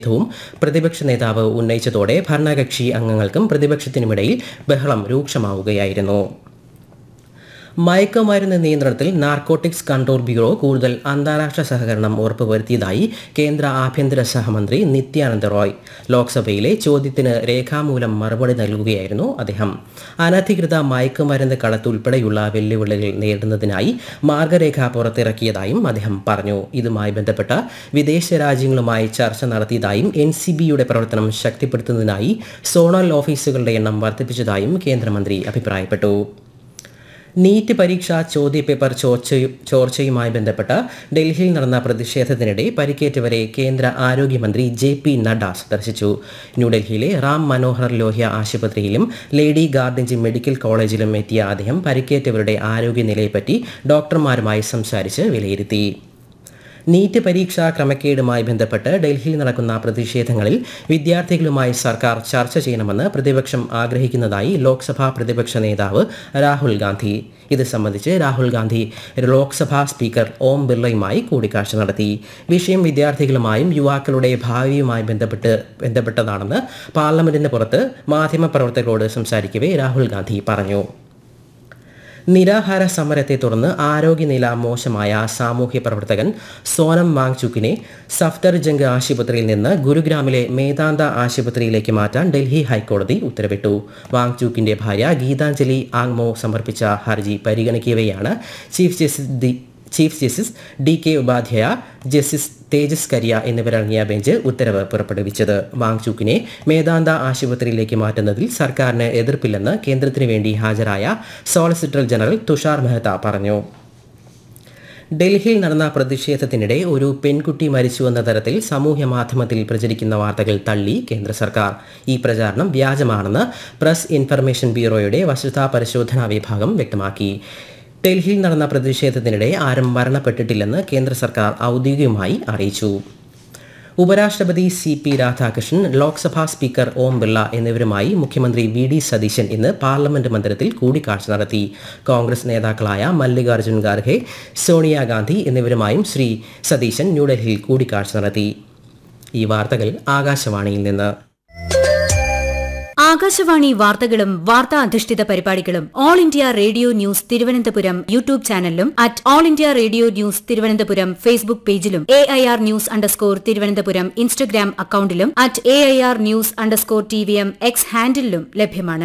വും പ്രതിപക്ഷ നേതാവ് ഉന്നയിച്ചതോടെ ഭരണകക്ഷി അംഗങ്ങൾക്കും പ്രതിപക്ഷത്തിനുമിടയിൽ ബഹളം രൂക്ഷമാവുകയായിരുന്നു മയക്കുമരുന്ന് നിയന്ത്രണത്തിൽ നാർക്കോട്ടിക്സ് കൺട്രോൾ ബ്യൂറോ കൂടുതൽ അന്താരാഷ്ട്ര സഹകരണം ഉറപ്പുവരുത്തിയതായി കേന്ദ്ര ആഭ്യന്തര സഹമന്ത്രി നിത്യാനന്ദ റോയ് ലോക്സഭയിലെ ചോദ്യത്തിന് രേഖാമൂലം മറുപടി നൽകുകയായിരുന്നു അദ്ദേഹം അനധികൃത മയക്കുമരുന്ന് കടത്തുൾപ്പെടെയുള്ള വെല്ലുവിളികൾ നേരിടുന്നതിനായി മാർഗരേഖ പുറത്തിറക്കിയതായും അദ്ദേഹം പറഞ്ഞു ഇതുമായി ബന്ധപ്പെട്ട വിദേശ രാജ്യങ്ങളുമായി ചർച്ച നടത്തിയതായും എൻ സി ബിയുടെ പ്രവർത്തനം ശക്തിപ്പെടുത്തുന്നതിനായി സോണൽ ഓഫീസുകളുടെ എണ്ണം വർദ്ധിപ്പിച്ചതായും കേന്ദ്രമന്ത്രി അഭിപ്രായപ്പെട്ടു നീറ്റ് പരീക്ഷാ ചോദ്യപേപ്പർ ചോർച്ചയു- ചോർച്ചയുമായി ബന്ധപ്പെട്ട് ഡൽഹിയിൽ നടന്ന പ്രതിഷേധത്തിനിടെ പരിക്കേറ്റവരെ കേന്ദ്ര ആരോഗ്യമന്ത്രി ജെ പി നഡ്ഡ സന്ദർശിച്ചു ന്യൂഡൽഹിയിലെ റാം മനോഹർ ലോഹ്യ ആശുപത്രിയിലും ലേഡി ഗാർഡൻജി മെഡിക്കൽ കോളേജിലും എത്തിയ അദ്ദേഹം പരിക്കേറ്റവരുടെ ആരോഗ്യനിലയെപ്പറ്റി ഡോക്ടർമാരുമായി സംസാരിച്ച് വിലയിരുത്തി നീറ്റ് പരീക്ഷാ ക്രമക്കേടുമായി ബന്ധപ്പെട്ട് ഡൽഹിയിൽ നടക്കുന്ന പ്രതിഷേധങ്ങളിൽ വിദ്യാർത്ഥികളുമായി സർക്കാർ ചർച്ച ചെയ്യണമെന്ന് പ്രതിപക്ഷം ആഗ്രഹിക്കുന്നതായി ലോക്സഭാ പ്രതിപക്ഷ നേതാവ് രാഹുൽ ഗാന്ധി ഇത് സംബന്ധിച്ച് രാഹുൽ ഗാന്ധി ലോക്സഭാ സ്പീക്കർ ഓം ബിർളയുമായി കൂടിക്കാഴ്ച നടത്തി വിഷയം വിദ്യാർത്ഥികളുമായും യുവാക്കളുടെ ഭാവിയുമായി ബന്ധപ്പെട്ട് ബന്ധപ്പെട്ടതാണെന്ന് പാർലമെന്റിന് പുറത്ത് മാധ്യമപ്രവർത്തകരോട് സംസാരിക്കവേ രാഹുൽ ഗാന്ധി പറഞ്ഞു നിരാഹാര സമരത്തെ തുടർന്ന് ആരോഗ്യനില മോശമായ സാമൂഹ്യ പ്രവർത്തകൻ സോനം വാങ്ചുക്കിനെ സഫ്ദർജംഗ് ആശുപത്രിയിൽ നിന്ന് ഗുരുഗ്രാമിലെ മേദാന്ത ആശുപത്രിയിലേക്ക് മാറ്റാൻ ഡൽഹി ഹൈക്കോടതി ഉത്തരവിട്ടു വാങ്ചുക്കിന്റെ ഭാര്യ ഗീതാഞ്ജലി ആങ്മോ സമർപ്പിച്ച ഹർജി പരിഗണിക്കവെയാണ് chief justice the chief justice D K Upadhyaya justice Tejas Kariya എന്നിവരടങ്ങിയ ബെഞ്ച് ഉത്തരവ് പുറപ്പെടുവിച്ചത് വാങ്ചൂക്കിനെ മേദാന്ത ആശുപത്രിയിലേക്ക് മാറ്റുന്നതിൽ സർക്കാരിന് എതിർപ്പില്ലെന്ന് കേന്ദ്രത്തിനു വേണ്ടി ഹാജരായ സോളിസിറ്റർ ജനറൽ തുഷാർ മെഹ്ത്ത പറഞ്ഞു ഡൽഹിയിൽ നടന്ന പ്രതിഷേധത്തിനിടെ ഒരു പെൺകുട്ടി മരിച്ചുവെന്ന തരത്തിൽ സമൂഹ മാധ്യമത്തിൽ പ്രചരിക്കുന്ന വാർത്തകൾ തള്ളി കേന്ദ്ര സർക്കാർ ഈ പ്രചാരണം വ്യാജമാണെന്ന് പ്രസ് ഇൻഫർമേഷൻ ബ്യൂറോയുടെ വസ്തുതാ പരിശോധനാ വിഭാഗം വ്യക്തമാക്കി ഡൽഹിയിൽ നടന്ന പ്രതിഷേധത്തിനിടെ ആരും മരണപ്പെട്ടിട്ടില്ലെന്ന് കേന്ദ്ര സർക്കാർ ഔദ്യോഗികമായി അറിയിച്ചു ഉപരാഷ്ട്രപതി C P Radhakrishnan Lok Sabha speaker Om Birla എന്നിവരുമായി മുഖ്യമന്ത്രി വി ഡി സതീശൻ ഇന്ന് പാർലമെന്റ് മന്ദിരത്തിൽ കൂടിക്കാഴ്ച നടത്തി കോൺഗ്രസ് നേതാക്കളായ മല്ലികാർജ്ജുൻ ഖാർഗെ സോണിയാഗാന്ധി എന്നിവരുമായും ശ്രീ സതീശൻ ന്യൂഡൽഹിയിൽ കൂടിക്കാഴ്ച നടത്തി ഈ വാർത്തകൾ ആകാശവാണിയിൽ നിന്ന് ആകാശവാണി വാർത്തകളും വാർത്താ അധിഷ്ഠിത പരിപാടികളും All India Radio news Thiruvananthapuram YouTube ചാനലിലും at All India Radio news Thiruvananthapuram Facebook പേജിലും A I R news underscore Thiruvananthapuram Instagram അക്കൌണ്ടിലും at A I R news underscore T V M X ഹാൻഡിലും ലഭ്യമാണ്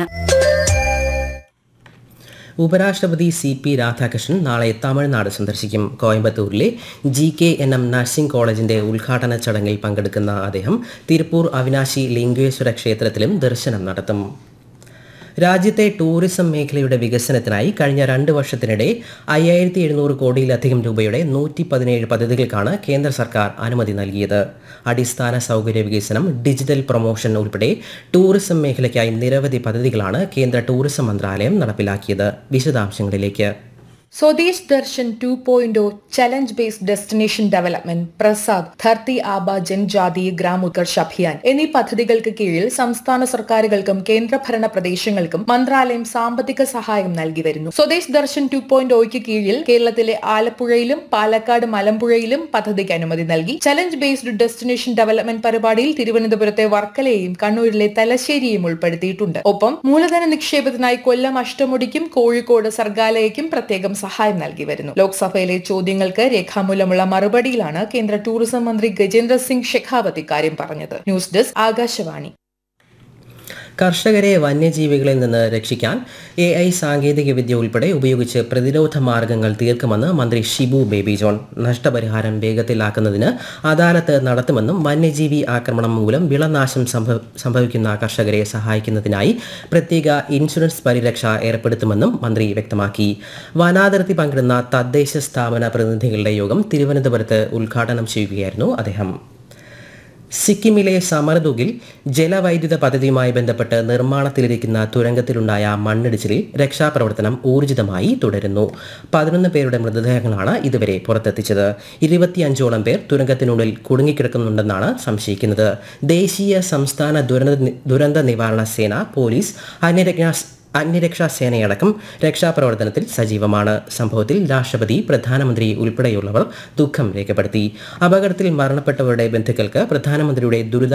ഉപരാഷ്ട്രപതി സി പി രാധാകൃഷ്ണൻ നാളെ തമിഴ്നാട് സന്ദർശിക്കും കോയമ്പത്തൂരിലെ G K N M nursing കോളേജിന്റെ ഉദ്ഘാടന ചടങ്ങിൽ പങ്കെടുക്കുന്ന അദ്ദേഹം തിരുപ്പൂർ അവിനാശി ലിംഗേശ്വര ക്ഷേത്രത്തിലും ദർശനം നടത്തും രാജ്യത്തെ ടൂറിസം മേഖലയുടെ വികസനത്തിനായി കഴിഞ്ഞ രണ്ട് വർഷത്തിനിടെ അയ്യായിരത്തി എഴുന്നൂറ് കോടിയിലധികം രൂപയുടെ നൂറ്റി പതിനേഴ് പദ്ധതികൾക്കാണ് കേന്ദ്ര സർക്കാർ അനുമതി നൽകിയത് അടിസ്ഥാന സൗകര്യ വികസനം ഡിജിറ്റൽ പ്രൊമോഷൻ ഉൾപ്പെടെ ടൂറിസം മേഖലയ്ക്കായി നിരവധി പദ്ധതികളാണ് കേന്ദ്ര ടൂറിസം മന്ത്രാലയം നടപ്പിലാക്കിയത് വിശദാംശങ്ങളിലേക്ക് Swadesh Darshan two point challenge based destination development Prasad Dharti Aaba Janjati Gramotkarsh Abhiyan എന്നീ പദ്ധതികൾക്ക് കീഴിൽ സംസ്ഥാന സർക്കാരുകൾക്കും കേന്ദ്രഭരണ പ്രദേശങ്ങൾക്കും മന്ത്രാലയം സാമ്പത്തിക സഹായം നൽകി വരുന്നു സ്വദേശ് ദർശൻ ടു പോയിന്റ് ഒയ്ക്ക് കീഴിൽ കേരളത്തിലെ ആലപ്പുഴയിലും പാലക്കാട് മലമ്പുഴയിലും പദ്ധതിക്ക് അനുമതി നൽകി ചലഞ്ച് ബേസ്ഡ് ഡെസ്റ്റിനേഷൻ ഡെവലപ്മെന്റ് പരിപാടിയിൽ തിരുവനന്തപുരത്തെ വർക്കലയെയും കണ്ണൂരിലെ തലശ്ശേരിയും ഉൾപ്പെടുത്തിയിട്ടുണ്ട് ഒപ്പം മൂലധന നിക്ഷേപത്തിനായി കൊല്ലം അഷ്ടമുടിക്കും കോഴിക്കോട് സർഗാലയയ്ക്കും പ്രത്യേകം സഹായം നൽകി വരുന്നു ലോക്സഭയിലെ ചോദ്യങ്ങൾക്ക് രേഖാമൂലമുള്ള മറുപടിയിലാണ് കേന്ദ്ര ടൂറിസം മന്ത്രി ഗജേന്ദ്ര സിംഗ് ഷെഖാവത്ത് ഇക്കാര്യം പറഞ്ഞത് ന്യൂസ് ഡെസ്ക് ആകാശവാണി കർഷകരെ വന്യജീവികളിൽ നിന്ന് രക്ഷിക്കാൻ എ ഐ സാങ്കേതികവിദ്യ ഉൾപ്പെടെ ഉപയോഗിച്ച് പ്രതിരോധ മാർഗങ്ങൾ തീർക്കുമെന്ന് മന്ത്രി ഷിബു ബേബി ജോൺ നഷ്ടപരിഹാരം വേഗത്തിലാക്കുന്നതിന് അദാലത്ത് നടത്തുമെന്നും വന്യജീവി ആക്രമണം മൂലം വിളനാശം സംഭവ സംഭവിക്കുന്ന കർഷകരെ സഹായിക്കുന്നതിനായി പ്രത്യേക ഇൻഷുറൻസ് പരിരക്ഷ ഏർപ്പെടുത്തുമെന്നും മന്ത്രി വ്യക്തമാക്കി വനാതിർത്തി പങ്കിടുന്ന തദ്ദേശ സ്ഥാപന പ്രതിനിധികളുടെ യോഗം തിരുവനന്തപുരത്ത് ഉദ്ഘാടനം ചെയ്യുകയായിരുന്നു അദ്ദേഹം സിക്കിമിലെ സമർദുഗിൽ ജലവൈദ്യുത പദ്ധതിയുമായി ബന്ധപ്പെട്ട് നിർമ്മാണത്തിലിരിക്കുന്ന തുരങ്കത്തിലുണ്ടായ മണ്ണിടിച്ചിലിൽ രക്ഷാപ്രവർത്തനം ഊർജിതമായി തുടരുന്നു പതിനൊന്ന് പേരുടെ മൃതദേഹങ്ങളാണ് ഇതുവരെ പുറത്തെത്തിച്ചത് ഇരുപത്തിയഞ്ചോളം പേർ തുരങ്കത്തിനുള്ളിൽ കുടുങ്ങിക്കിടക്കുന്നുണ്ടെന്നാണ് സംശയിക്കുന്നത് ദേശീയ സംസ്ഥാന ദുരന്ത ദുരന്ത നിവാരണ സേന പോലീസ് അന്യരക്ഷാ അന്യരക്ഷാ സേനയടക്കം രക്ഷാപ്രവർത്തനത്തിൽ സജീവമാണ് സംഭവത്തിൽ രാഷ്ട്രപതി പ്രധാനമന്ത്രി ഉൾപ്പെടെയുള്ളവർ ദുഃഖം രേഖപ്പെടുത്തി അപകടത്തിൽ മരണപ്പെട്ടവരുടെ ബന്ധുക്കൾക്ക് പ്രധാനമന്ത്രിയുടെ ദുരിത